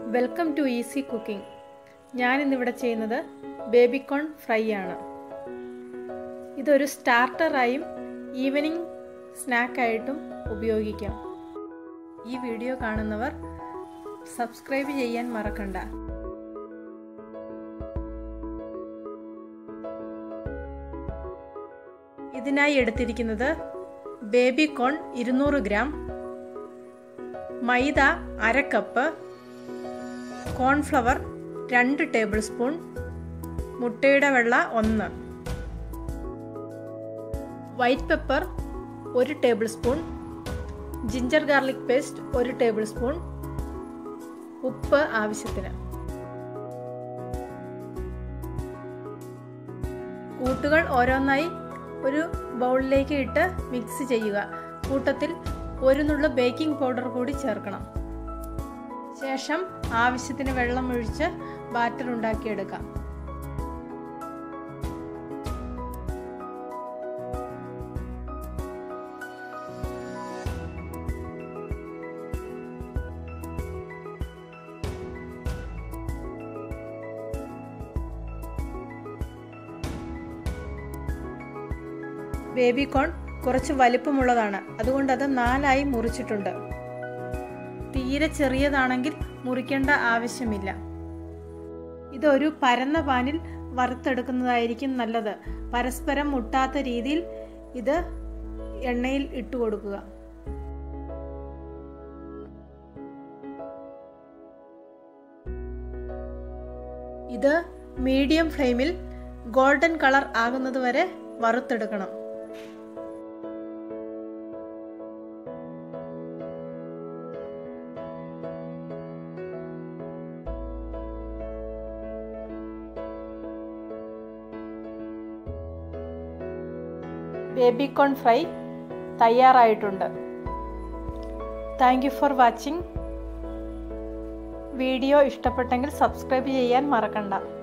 welcome to easy cooking ഞാൻ ഇന്നിവിടെ ചെയ്യുന്നത് ബേബിക്കോൺ ഫ്രൈ ആണ് ഇതൊരു സ്റ്റാർട്ടറായും ഈവനിങ് സ്നാക്കായിട്ടും ഉപയോഗിക്കാം ഈ വീഡിയോ കാണുന്നവർ സബ്സ്ക്രൈബ് ചെയ്യാൻ മറക്കണ്ട ഇതിനായി എടുത്തിരിക്കുന്നത് ബേബി കോൺ ഇരുന്നൂറ് ഗ്രാം മൈദ അര കപ്പ് കോൺഫ്ലവർ രണ്ട് ടേബിൾ സ്പൂൺ മുട്ടയുടെ വെള്ള ഒന്ന് വൈറ്റ് പെപ്പർ ഒരു tablespoon ginger garlic paste ഒരു ടേബിൾ സ്പൂൺ ഉപ്പ് ആവശ്യത്തിന് കൂട്ടുകൾ ഓരോന്നായി ഒരു ബൗളിലേക്ക് ഇട്ട് മിക്സ് ചെയ്യുക കൂട്ടത്തിൽ ഒരു നുള്ളു ബേക്കിംഗ് പൗഡർ കൂടി ചേർക്കണം ശേഷം ആവശ്യത്തിന് വെള്ളം ഒഴിച്ച് ബാറ്റർ ഉണ്ടാക്കിയെടുക്കാം ബേബി കോൺ കുറച്ച് വലിപ്പമുള്ളതാണ് അതുകൊണ്ട് അത് നാലായി മുറിച്ചിട്ടുണ്ട് തീരെ ചെറിയതാണെങ്കിൽ മുറിക്കേണ്ട ആവശ്യമില്ല ഇതൊരു പരന്ന പാനിൽ വറുത്തെടുക്കുന്നതായിരിക്കും നല്ലത് പരസ്പരം മുട്ടാത്ത രീതിയിൽ ഇത് എണ്ണയിൽ ഇട്ട് കൊടുക്കുക ഇത് മീഡിയം ഫ്ലെയിമിൽ ഗോൾഡൻ കളർ ആകുന്നത് വരെ വറുത്തെടുക്കണം ബേബിക്കോൺ ഫ്രൈ തയ്യാറായിട്ടുണ്ട് thank you for watching video ഇഷ്ടപ്പെട്ടെങ്കിൽ സബ്സ്ക്രൈബ് ചെയ്യാൻ മറക്കണ്ട